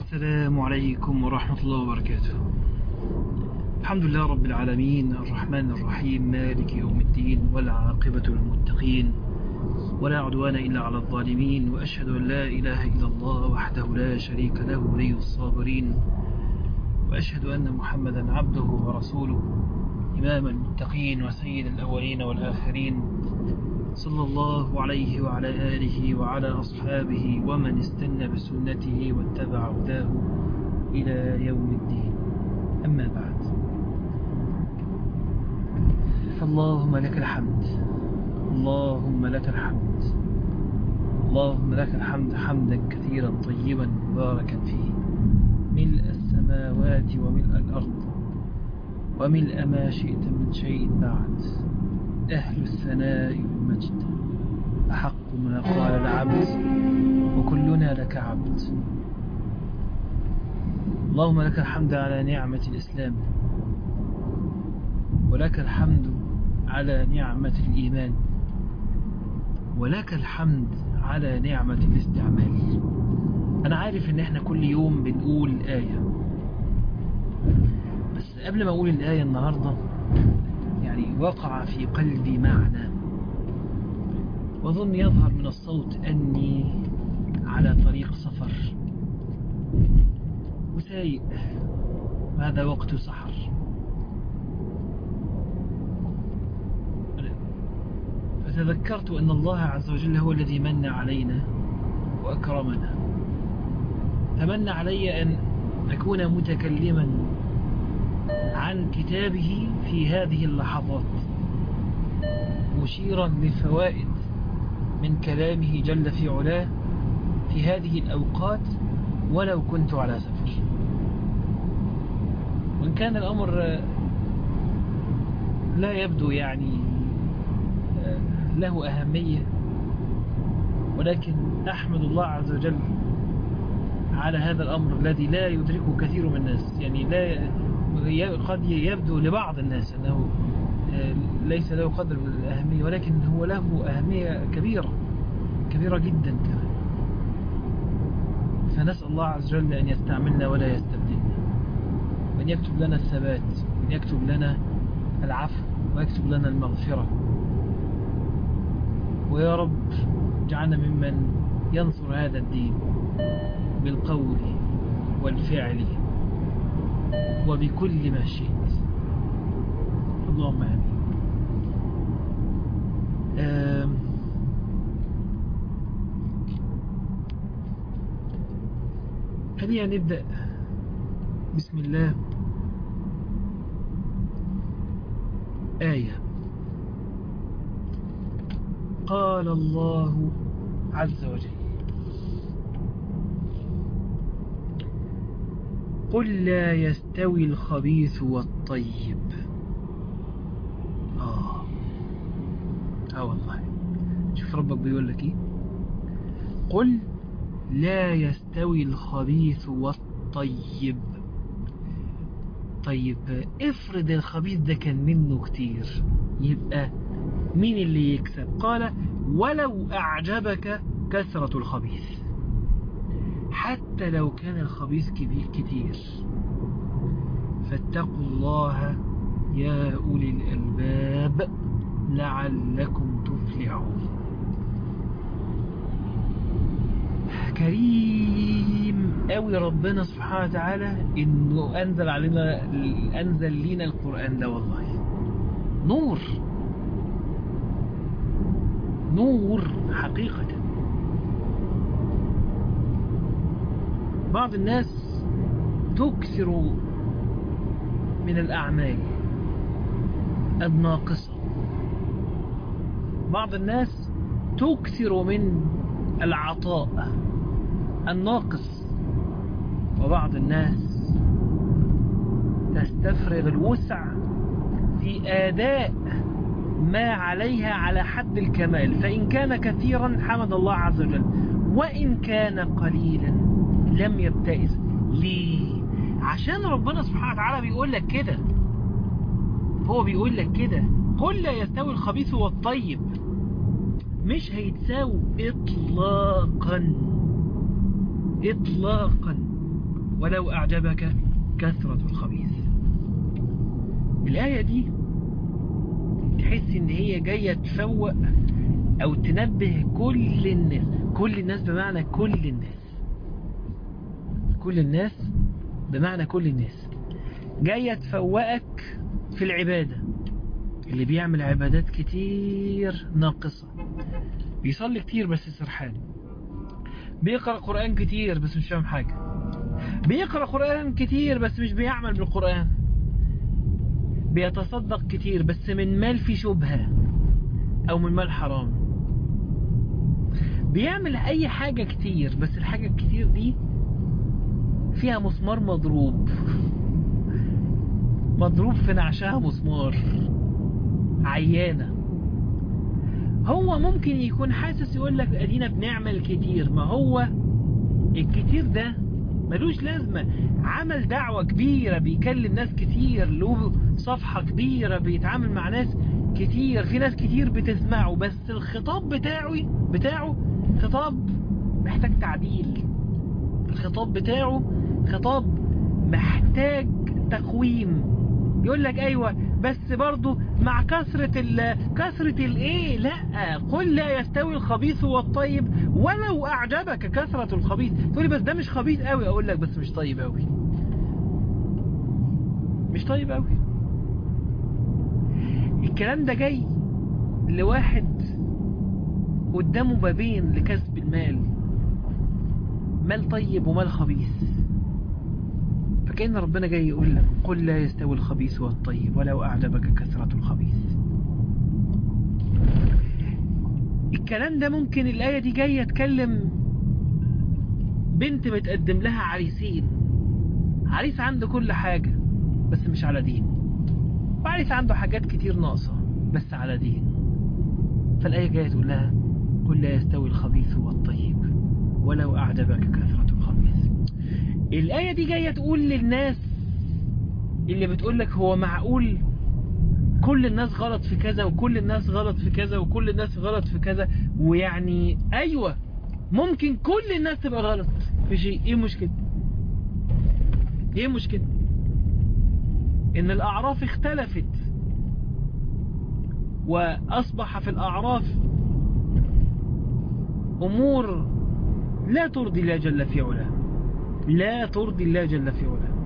السلام عليكم ورحمة الله وبركاته الحمد لله رب العالمين الرحمن الرحيم مالك يوم الدين والعاقبة للمتقين ولا عدوان إلا على الظالمين وأشهد أن لا إله إلا الله وحده لا شريك له ولي الصابرين وأشهد أن محمدا عبده ورسوله إمام المتقين وسيد الأولين والآخرين صلى الله عليه وعلى آله وعلى أصحابه ومن استنى بسنته واتبع هداه إلى يوم الدين أما بعد فاللهم لك الحمد اللهم لك الحمد اللهم لك الحمد حمدا كثيرا طيبا مباركا فيه ملء السماوات وملء الأرض وملء ما شئت من شيء بعد أهل الثناء والمجد أحق ما قال العبد وكلنا لك عبد اللهم لك الحمد على نعمة الإسلام ولك الحمد على نعمة الإيمان ولك الحمد على نعمة الاستعمال أنا عارف إن إحنا كل يوم بنقول آية بس قبل ما أقول الآية النهاردة يعني وقع في قلبي معنى وظن يظهر من الصوت أني على طريق سفر وسايق وهذا وقت سحر فتذكرت أن الله عز وجل هو الذي من علينا وأكرمنا فمن علي أن أكون متكلما عن كتابه في هذه اللحظات مشيرا لفوائد من كلامه جل في علاه في هذه الأوقات ولو كنت على سفر وإن كان الأمر لا يبدو يعني له أهمية ولكن أحمد الله عز وجل على هذا الأمر الذي لا يدركه كثير من الناس يعني لا قد يبدو لبعض الناس أنه ليس له قدر من الأهمية ولكن هو له أهمية كبيرة كبيرة جدا كمان فنسأل الله عز وجل أن يستعملنا ولا يستبدلنا وأن يكتب لنا الثبات وأن يكتب لنا العفو ويكتب لنا المغفرة ويا رب اجعلنا ممن ينصر هذا الدين بالقول والفعل وبكل ما شئت اللهم آمين خلينا نبدأ بسم الله آية قال الله عز وجل قل لا يستوي الخبيث والطيب آه آه والله شوف ربك بيقول لك إيه قل لا يستوي الخبيث والطيب طيب افرض الخبيث ده كان منه كتير يبقى مين اللي يكسب قال ولو أعجبك كثرة الخبيث حتى لو كان الخبيث كبير كتير فاتقوا الله يا أولي الألباب لعلكم تفلحون كريم قوي ربنا سبحانه وتعالى انه انزل علينا انزل لينا القرآن ده والله نور نور حقيقة بعض الناس تكثر من الأعمال الناقصة بعض الناس تكثر من العطاء الناقص وبعض الناس تستفرغ الوسع في آداء ما عليها على حد الكمال فإن كان كثيرا حمد الله عز وجل وإن كان قليلا لم يبتئس ليه عشان ربنا سبحانه وتعالى بيقول لك كده هو بيقول لك كده قل لا يستوي الخبيث والطيب مش هيتساووا إطلاقا إطلاقا ولو أعجبك كثرة الخبيث الآية دي تحس إن هي جاية تفوق أو تنبه كل الناس كل الناس بمعنى كل الناس كل الناس بمعنى كل الناس جاية تفوقك في العبادة اللي بيعمل عبادات كتير ناقصة بيصلي كتير بس سرحان بيقرأ قرآن كتير بس مش فاهم حاجة بيقرأ قرآن كتير بس مش بيعمل بالقرآن بيتصدق كتير بس من مال في شبهة أو من مال حرام بيعمل أي حاجة كتير بس الحاجة الكتير دي فيها مسمار مضروب مضروب في نعشها مسمار عيانة هو ممكن يكون حاسس يقول لك ادينا بنعمل كتير ما هو الكتير ده ملوش لازمة عمل دعوة كبيرة بيكلم ناس كتير له صفحة كبيرة بيتعامل مع ناس كتير في ناس كتير بتسمعه بس الخطاب بتاعه بتاعه خطاب محتاج تعديل الخطاب بتاعه خطاب محتاج تقويم يقول لك ايوه بس برضو مع كثرة ال كثرة الايه لا قل لا يستوي الخبيث والطيب ولو اعجبك كثرة الخبيث تقول لي بس ده مش خبيث قوي اقول لك بس مش طيب قوي مش طيب قوي الكلام ده جاي لواحد قدامه بابين لكسب المال مال طيب ومال خبيث فكأن ربنا جاي يقول لك قل لا يستوي الخبيث والطيب ولو أعجبك كثرة الخبيث الكلام ده ممكن الآية دي جاية تكلم بنت متقدم لها عريسين عريس عنده كل حاجة بس مش على دين وعريس عنده حاجات كتير ناقصة بس على دين فالآية جاية تقول لها قل لا يستوي الخبيث والطيب ولو أعجبك كثرة الخبيث الآية دي جاية تقول للناس اللي بتقول لك هو معقول كل الناس غلط في كذا وكل الناس غلط في كذا وكل الناس غلط في كذا ويعني أيوة ممكن كل الناس تبقى غلط في شيء ايه مشكلة ايه مشكلة ان الأعراف اختلفت وأصبح في الأعراف أمور لا ترضي الله جل في علاه لا ترضي الله جل في علاه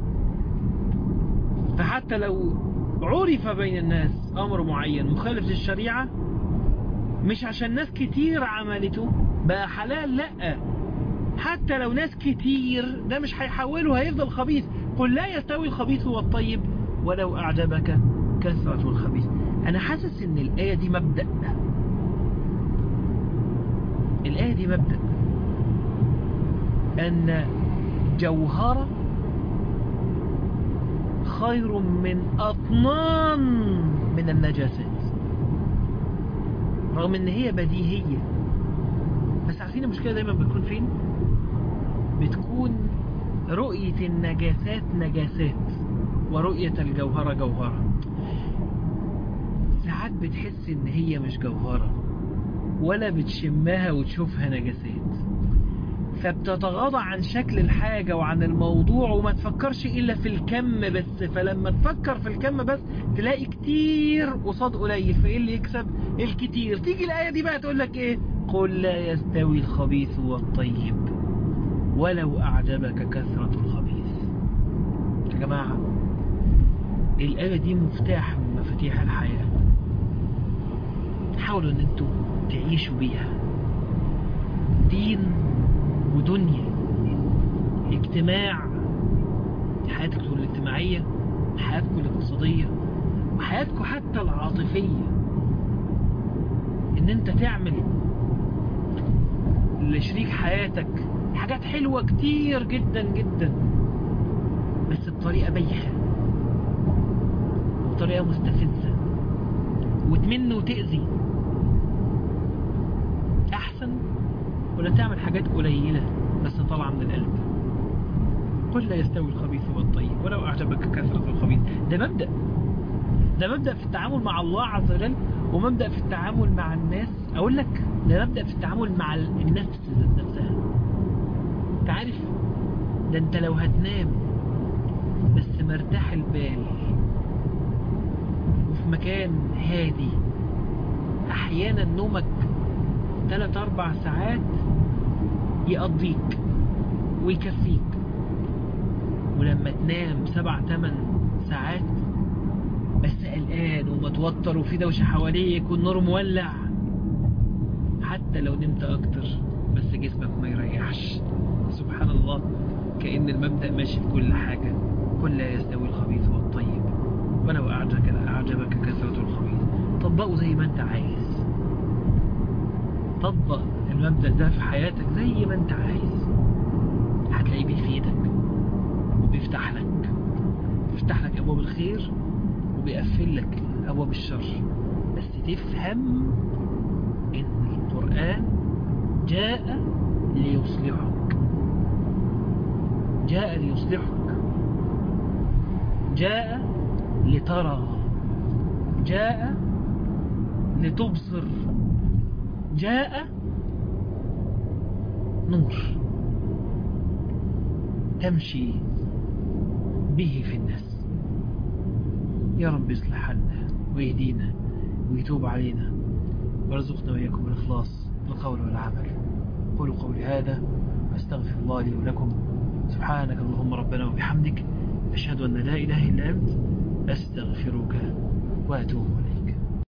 فحتى لو عرف بين الناس أمر معين مخالف للشريعة مش عشان ناس كتير عملته بقى حلال لا حتى لو ناس كتير ده مش هيحوله هيفضل خبيث قل لا يستوي الخبيث والطيب ولو أعجبك كثرة الخبيث أنا حاسس إن الآية دي مبدأ الآية دي مبدأ أن جوهرة خير من أطنان من النجاسات رغم ان هي بديهية بس عارفين المشكلة دايما بتكون فين بتكون رؤية النجاسات نجاسات ورؤية الجوهرة جوهرة ساعات بتحس ان هي مش جوهرة ولا بتشمها وتشوفها نجاسات فبتتغاضى عن شكل الحاجة وعن الموضوع وما تفكرش إلا في الكم بس فلما تفكر في الكم بس تلاقي كتير قصاد قليل فإيه اللي يكسب الكتير تيجي الآية دي بقى تقول لك إيه قل لا يستوي الخبيث والطيب ولو أعجبك كثرة الخبيث يا جماعة الآية دي مفتاح من مفاتيح الحياة حاولوا ان انتوا تعيشوا بيها دين ودنيا اجتماع حياتكم الاجتماعية حياتكم الاقتصادية وحياتكم حتى العاطفية ان انت تعمل لشريك حياتك حاجات حلوة كتير جدا جدا بس بطريقة بايخة وبطريقة مستفزة وتمن وتأذي أحسن ولا تعمل حاجات قليلة بس طالعة من القلب قل لا يستوي الخبيث والطيب ولو أعجبك كثرة الخبيث ده مبدأ ده مبدأ في التعامل مع الله عز وجل ومبدأ في التعامل مع الناس أقول لك ده مبدأ في التعامل مع النفس ذات نفسها انت عارف ده انت لو هتنام بس مرتاح البال وفي مكان هادي احيانا نومك 3 4 ساعات يقضيك ويكفيك ولما تنام 7 8 ساعات بس قلقان ومتوتر وفي دوشه حواليك والنور مولع حتى لو نمت اكتر بس جسمك ما يريحش سبحان الله كأن المبدأ ماشي في كل حاجة كل لا يستوي الخبيث والطيب ولو أعجبك أعجبك كثرة الخبيث طبقه زي ما أنت عايز طبق المبدأ ده في حياتك زي ما أنت عايز هتلاقيه بيفيدك وبيفتح لك بيفتح لك أبواب الخير وبيقفل لك أبواب الشر بس تفهم إن القرآن جاء ليصلحك جاء ليصلحك جاء لترى جاء لتبصر جاء نور تمشي به في الناس يا رب يصلح حالنا ويهدينا ويتوب علينا وارزقنا وإياكم الإخلاص القول والعمل قولوا قولي هذا أستغفر الله لي ولكم سبحانك اللهم ربنا وبحمدك أشهد أن لا إله إلا أنت أستغفرك وأتوب إليك